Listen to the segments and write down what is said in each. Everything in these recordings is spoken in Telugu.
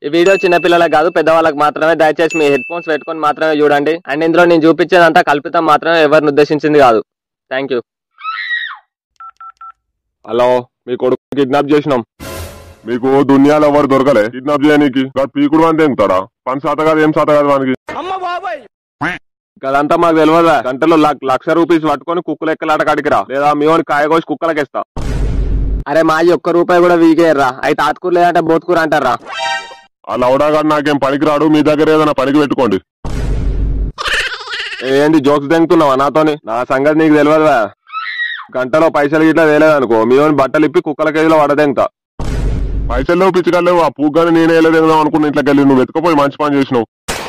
ఈ వీడియో చిన్నపిల్లలకు కాదు పెద్దవాళ్ళకి మాత్రమే దయచేసి మీ హెడ్ ఫోన్స్ పెట్టుకొని మాత్రమే చూడండి అండ్ ఇందులో నేను చూపించేదంతా కల్పితం మాత్రమే ఎవరిని ఉద్దేశించింది కాదు థ్యాంక్ యూ హలో మీ కొడుకు కిడ్నాప్ చేసినాం మీకు దునియాలో ఎవరు దొరకలే కిడ్నాప్ చేయనీకి గాడు పీకుడు అని తెంగుతాడా పని శాత కాదు ఏం శాత కాదు వానికి అదంతా మాకు తెలియదా గంటలో లక్- లక్ష రూపీస్ పట్టుకొని కుక్కలు ఎక్కలాట కాడికి రా లేదా మీ వాడిని కాయకోసి కుక్కలకి ఇస్తా అరే మాది ఒక్క రూపాయి కూడా వీకేయర్రా అయితే ఆతుకూర లేదంటే బోతుకూర అంటారా ఆ లౌడాగాడు నాకేం పనికి రాడు మీ దగ్గర ఏదైనా పనికి పెట్టుకోండి ఏంటి జోక్స్ దెంగుతున్నావా నాతోని నా సంగతి నీకు తెలియదువా గంటలో పైసలు గిట్లా వేయలేదనుకో మీ వాడిని బట్టలు ఇప్పి కుక్కల కేజీలో వడదెంగుతా పైసలు లేవు పిచ్చికలేవు ఆ పూగాని నేనే వెళ్ళదేందాం అనుకున్న ఇంట్లోకి వెళ్ళి నువ్వు వెతుకపోయి మంచి పని చేసినావు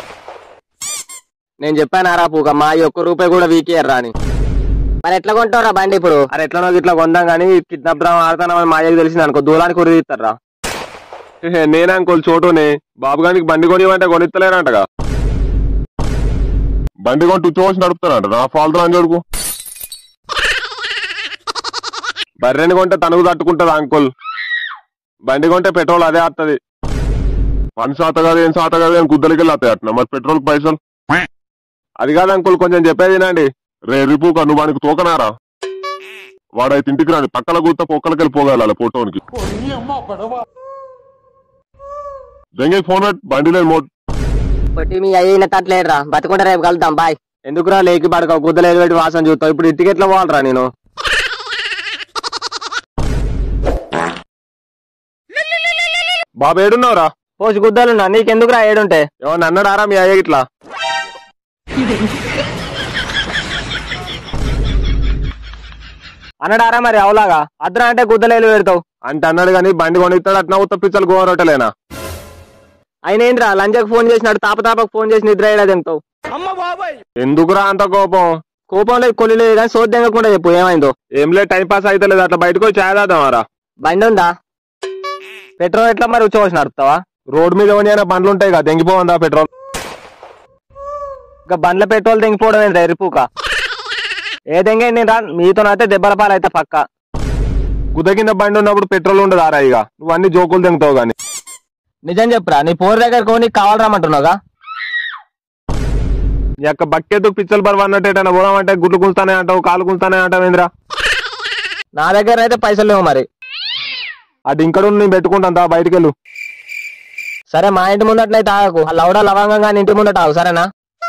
నేను చెప్పానారా పూక మా ఒక్క రూపాయి కూడా వీకేయర్రా అని మరి ఎట్లా కొంటారా బండి ఇప్పుడు అరే ఎట్లనో ఇట్లా కొందాం కానీ కిడ్నాప్ డ్రామా ఆడతానని మా అయ్యకి తెలిసింది అనుకో దూరానికి ఉరి తీస్తారా నేనే అంకోల్ చోటుని బాబు గారికి బండి కొనివ్వంటే కొనిత్తలేనంటగా బండి కొని టుచ్చి నడుపుతానంట నా ఫాల్తు అని చూడుకు బర్రెని కొంటే తనుగు తట్టుకుంటది అంకుల్ బండి కొంటే పెట్రోల్ అదే వస్తుంది పని శాత కాదు ఏం శాత కాదు ఏం గుద్దలకి వెళ్ళి వస్తాయి అట్లా మరి పెట్రోల్ పైసలు అది కాదు అంకుల్ కొంచెం చెప్పేది వినండి రే రిపుక నువ్వు వానికి తోకనారా వాడైతే ఇంటికి రాని పక్కల కూర్త పొక్కలకి వెళ్ళి పోగల ఫోటోనికి దెంగే ఫోన్ పెట్టి బండి లేదు మోట్ పొట్టి మీ అయ్యిన తట్లేదురా బతుకుంటే రేపు కలుద్దాం బాయ్ ఎందుకురా లేకి పడక గుద్దలేదు పెట్టి వాసన చూస్తావు ఇప్పుడు ఇంటికి ఎట్లా పోవాలరా నేను బాబు ఏడున్నావురా పోసి గుద్దలున్నా నీకెందుకురా ఏడుంటే ఏమన్నా అన్నాడారా మీ అయ్య ఇట్లా అన్నడారా మరి అవలాగా అద్దరా అంటే గుద్దలేలు పెడతావు అంటే అన్నాడు కానీ బండి కొనిస్తాడు అట్లా ఉత్త పిచ్చలు గోరొట్టలేనా ఆయన ఏంద్రా లంచకు ఫోన్ చేసినాడు తాప తాపకు ఫోన్ చేసి నిద్ర అయ్యేలా తింటావు ఎందుకురా అంత కోపం కోపం లేదు కొల్లి లేదు కానీ సోది తెగకుండా చెప్పు ఏమైందో ఏం లేదు టైం పాస్ అయితే లేదు అట్లా బయటకు వచ్చి ఛాయ్ తాగుదామారా బండి ఉందా పెట్రోల్ ఎట్లా మరి ఉచ్చవలసి నడుపుతావా రోడ్ మీద ఏమైనా బండ్లు ఉంటాయి కదా దెంగిపోవందా పెట్రోల్ ఇంకా బండ్ల పెట్రోల్ తెంగిపోవడం ఏంటి ఎరిపుక ఏ దెంగే నేను రా మీతోనైతే దెబ్బల పాలు అయితే పక్క గుద్ద కింద బండి ఉన్నప్పుడు పెట్రోల్ ఉండదు ఆరా ఇక నువ్వు అన్ని జోకులు తెంగుతావు గాని నిజం చెప్పురా నీ పోర్ దగ్గర కొని కావాలరామంటున్నావుగా నీ యొక్క బక్కెతు పిచ్చలు బరువు అన్నట్టు ఎటైనా పోదామంటే గుడ్లు కుల్తానే అంటావు కాలు కుల్తానే అంటావు ఏంద్రా నా దగ్గర అయితే పైసలు లేవు మరి అటు ఇంకడు నేను పెట్టుకుంటాను దా బయటికి వెళ్ళు సరే మా ఇంటి ముందట్లయితే ఆగకు ఆ లౌడ లవంగంగా నీ ఇంటి ముందట ఆగు సరేనా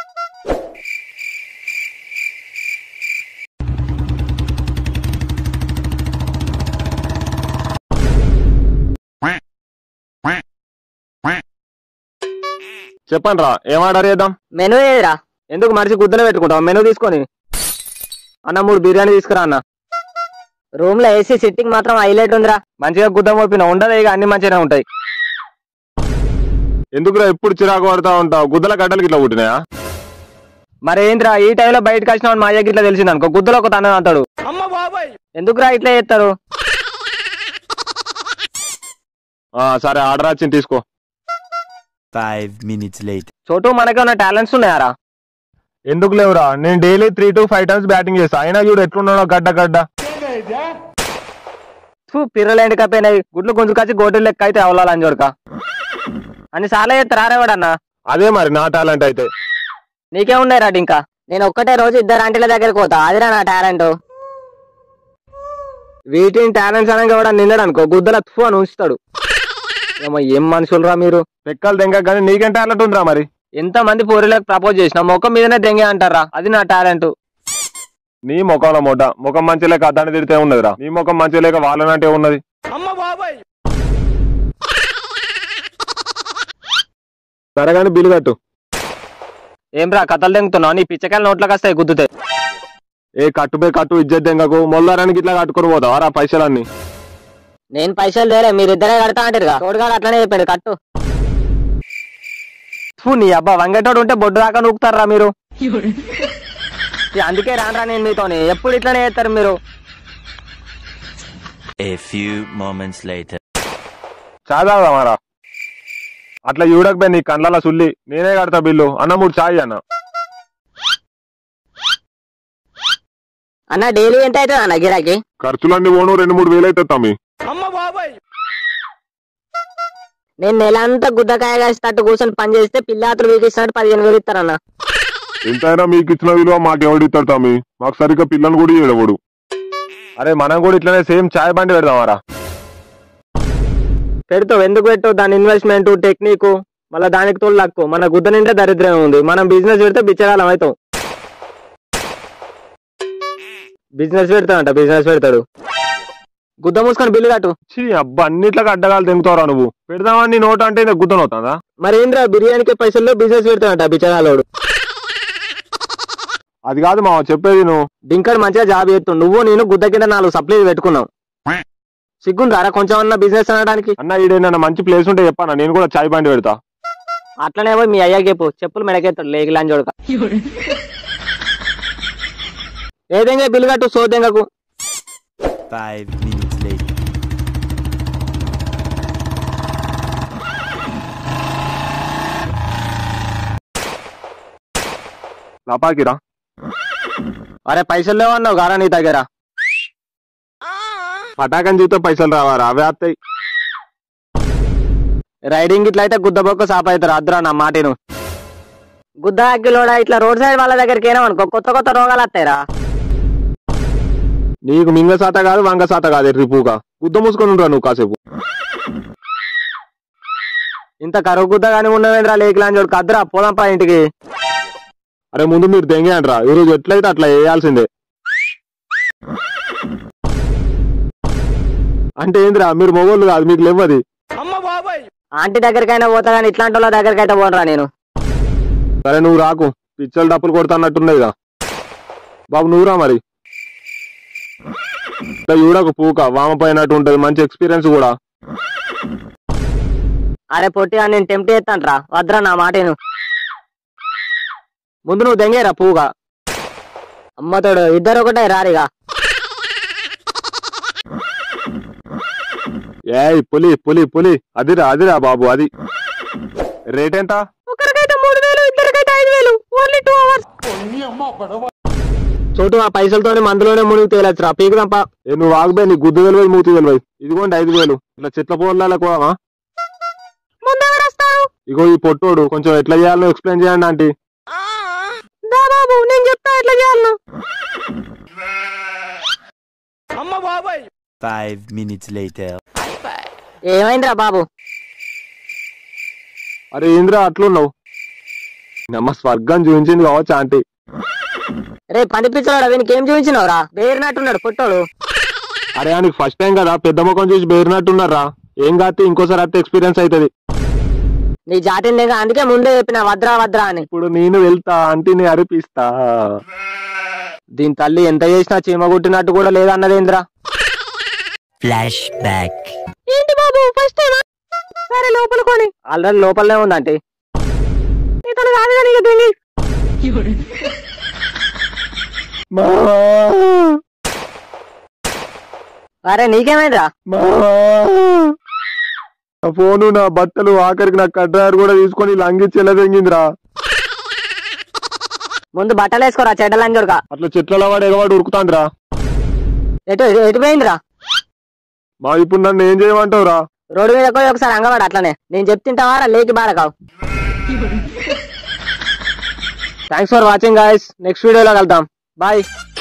చెప్పండి రా ఏం ఆర్డర్ చేద్దాం మెనూ ఏదిరా ఎందుకు మనిషి గుద్దలో పెట్టుకుంటావు మెనూ తీసుకొని అన్న మూడు బిర్యానీ తీసుకురా అన్న రూమ్ లో ఏసీ సిట్టింగ్ మాత్రం హైలైట్ ఉందిరా మంచిగా గుద్ద మోపిన ఉండదు ఇక అన్ని మంచిగానే ఉంటాయి ఎందుకురా ఎప్పుడు చిరాకు పడతా ఉంటావు గుద్దల గడ్డలకి ఇట్లా పుట్టినాయా మరి ఏంద్రా ఈ టైంలో బయటకు వచ్చిన మా అయ్యకి ఇట్లా తెలిసింది అనుకో గుద్దలో ఒక తన అంటాడు ఎందుకురా ఇట్లా చేస్తారు ఆ, సరే ఆర్డర్ వచ్చింది తీసుకో Five minutes later. చోటు మనకేమన్నా టాలెంట్స్ ఉన్నాయారా ఎందుకు లేవురా నేను daily three to five times batting చేస్తా అయినా చూడు ఎట్లున్నాడో గడ్డ గడ్డ ఫు, పిర్రలేంటి కప్పినాయి గుడ్లు గుంజుకొచ్చి గోటులు లెక్క అయితే అవలాలని చూడక అని సార్లు చేస్తారు ఆరేవాడన్నా అదే మరి నా టాలెంట్ అయితే నీకే ఉన్నాయి రాటి ఇంకా నేను ఒక్కటే రోజు ఇద్దరు ఆంటీల దగ్గరికి పోతా అదిరా నా టాలెంట్ వీటిని టాలెంట్స్ అనగా కూడా నిన్నడు అనుకో గుద్దల తుఫు అని ఉంచుతాడు ఏమో ఏం మనుషులరా మీరు లెక్కలు దెంగ కానీ నీకేం టాలెంట్ ఉందిరా మరి ఎంత మంది పూరిలకు ప్రపోజ్ చేసిన మొక్క మీదనే దెంగే అంటారా అది నా టాలెంట్ నీ ముఖంలో మొడ్డ ముఖం మంచి లేక అద్దాన్ని తిడితే ఉన్నదిరా నీ ముఖం మంచి లేక వాళ్ళనంటే ఉన్నది సరే కానీ బిల్లు కట్టు ఏం రా కథలు దెంగుతున్నావు నీ పిచ్చకాయలు నోట్లోకి వస్తాయి గుద్దుతే ఏ కట్టుపై కట్టు ఇజ్జత్ దెంగకు మొల్లారానికి ఇట్లా కట్టుకొని పోతావా రా పైసలన్నీ నేను పైసలు తేలే మీరిద్దరే కడతా అంటారుగా తోడుగాడు అట్లనే చెప్పాడు కట్టు ఫు, నీ అబ్బా వంగేటోడు ఉంటే బొడ్డు దాకా నూకుతారా మీరు ఈ అందుకే రానరా నేను మీతోని ఎప్పుడు ఇట్లనే చేస్తారు మీరు A few moments later. చాయ్ తాగుదామారా అట్లా చూడకపోయి నీ కండ్ల సుల్లి నేనే కడతా బిల్లు అన్న మూడు చాయ్ అన్న అన్న డైలీ ఎంత అవుతుంది అన్న గిరాకీ ఖర్చులన్నీ పోను రెండు మూడు వేలు అయితే తమ్మి నేను నెల అంతా గుద్దకాయ కాసేటట్టు కూర్చొని పని చేస్తే పిల్లాతులు వీకిస్తున్నట్టు పదిహేను వేలు ఇస్తారన్న ఎంతైనా మీకు ఇచ్చిన విలువ మాకు ఎవడిస్తాడు తమ్మి మాకు సరిగ్గా పిల్లని కూడా ఏడవడు అరే మనం కూడా ఇట్లనే సేమ్ చాయ్ బండి పెడదామారా పెడతావు ఎందుకు పెట్టావు దాని ఇన్వెస్ట్మెంట్ టెక్నిక్ మళ్ళీ దానికి తోడు లక్కు మన గుద్ద నింటే దరిద్రం ఉంది మనం బిజినెస్ పెడితే బిచ్చగాలం అవుతాం బిజినెస్ పెడతాడంట బిజినెస్ పెడతాడు గుద్ద మూసుకొని బిల్లు కట్టు ఛీ అబ్బా అన్నిట్లకి అడ్డగాలు తెంగుతావురా నువ్వు పెడదామని నోట అంటే ఇంత గుద్దనవుతుందా మరి ఏంద్రా బిర్యానీకి పైసల్లో బిజినెస్ పెడతాడంట బిచ్చగాలోడు అది కాదు మా చెప్పేది నువ్వు డింకర్ మంచిగా జాబ్ చేస్తాడు నువ్వు నేను గుద్ద కింద నాలుగు సప్లై పెట్టుకున్నావు సిగ్గుందారా కొంచెం అన్న బిజినెస్ అనడానికి అన్న ఈడేనా మంచి ప్లేస్ ఉంటే చెప్పానా నేను కూడా చాయ్ బండి పెడతా అట్లనే పోయి మీ అయ్యాకి చెప్పు చెప్పులు మెడకెత్తాడు లేగిలాని చూడక ఏదైనా బిల్లు కట్టు సోదెంగకు Five minutes later. లపాకిరా అరే పైసలు లేవన్నావు గారా నీ దగ్గర పటాకని చూస్తే పైసలు రావారా అవే వస్తాయి రైడింగ్ ఇట్లా అయితే గుద్ద బొక్క సాప్ అవుతారు అద్దురా నా మాటను గుద్ద అగ్గిలోడా ఇట్లా రోడ్ సైడ్ వాళ్ళ దగ్గరికి అయినా అనుకో కొత్త కొత్త రోగాలు వస్తాయిరా నీకు మింగ సాత కాదు వంగ సాత కాదు రిపుగా గుద్ద మూసుకొని ఉండరా నువ్వు కాసేపు ఇంత కరువు గుద్ద కానీ ఉన్నవేంద్రా లేకిలాని చూడు కద్దురా పోదాం పా ఇంటికి అరే ముందు మీరు దెంగేయండిరా ఈరోజు ఎట్లయితే అట్లా వేయాల్సిందే అంటే ఏందిరా మీరు మొగోళ్ళు కాదు మీకు లేవది ఆంటీ దగ్గరికైనా పోతా కానీ ఇట్లాంటి వాళ్ళ దగ్గరికి అయితే పోనరా నేను సరే నువ్వు రాకు పిచ్చలు డప్పులు కొడతాన్నట్టున్నదిగా బాబు నువ్వురా మరి ఇట్లా చూడకు పూక వామ పైనట్టు ఉంటది మంచి ఎక్స్పీరియన్స్ కూడా అరే పొట్టిగా నేను టెంప్ట్ చేస్తాను వద్దురా నా మాటను ముందు నువ్వు దెంగేరా పువ్వుగా అమ్మతోడు ఇద్దరు ఒకటే రారిగా ఏయ్ పులి పులి పులి అదిరా అదిరా బాబు అది రేట్ ఎంత ఒకరికైతే మూడు వేలు ఇద్దరికైతే ఐదు వేలు ఓన్లీ టూ అవర్స్ చోటు ఆ పైసలతోనే మందులోనే మునిగి తేలచ్చురా పీకుదంప ఏ నువ్వు ఆగుబే నీ గుద్దు వెలువై మూతి వెలువై ఇదిగోండి ఐదు వేలు ఇట్లా చెట్ల పోర్లకు ఇగో ఈ పొట్టోడు కొంచెం ఎట్లా చేయాలో ఎక్స్ప్లెయిన్ చేయండి ఆంటీ దా బాబు నేను చెప్తా ఎట్లా చేయాలను Five minutes later. ఏమైందిరా బాబు అరే ఏంద్రా అట్లున్నావు నమ్మ స్వర్గం చూపించింది కావచ్చు ఆంటీ రే పండిపించాడు వీనికి ఏం చూపించినావురా బేరినట్టున్నాడు పుట్టోడు అరే ఆయనకి ఫస్ట్ టైం కదా పెద్ద ముఖం చూసి బేరినట్టున్నారా ఏం కాతే ఇంకోసారి అత్తే ఎక్స్పీరియన్స్ అవుతుంది నీ జాతిని దగ్గర అందుకే ముందే చెప్పిన వద్రా వద్రా అని ఇప్పుడు నేను వెళ్తా ఆంటీని అరిపిస్తా దీని తల్లి ఎంత చేసినా చీమ కొట్టినట్టు కూడా లేదన్నదేంద్రా Flashback. ఏంటి బాబు ఫస్ట్ టైం సరే లోపల కొని ఆల్రెడీ లోపలనే ఉందంటే ఇతను కాదు కానీ ఇక దింగి అరే నీకేమైందిరా నా ఫోను నా బట్టలు ఆఖరికి నా కడ్డారు కూడా తీసుకొని లంగిచ్చి ఎల్లదెంగిందిరా ముందు బట్టలు వేసుకోరా చెడ్డలని చూడక అట్లా చెట్లలో వాడు ఎగవాడు ఉరుకుతాందిరా ఎటు ఎటు పోయిందిరా మా ఇప్పుడు నన్ను ఏం చేయమంటావురా రోడ్డు మీద పోయి ఒకసారి అంగవాడు అట్లనే నేను చెప్తుంటావారా లేకి బారకావు thanks for watching guys next వీడియోలో కలుద్దాం బాయ్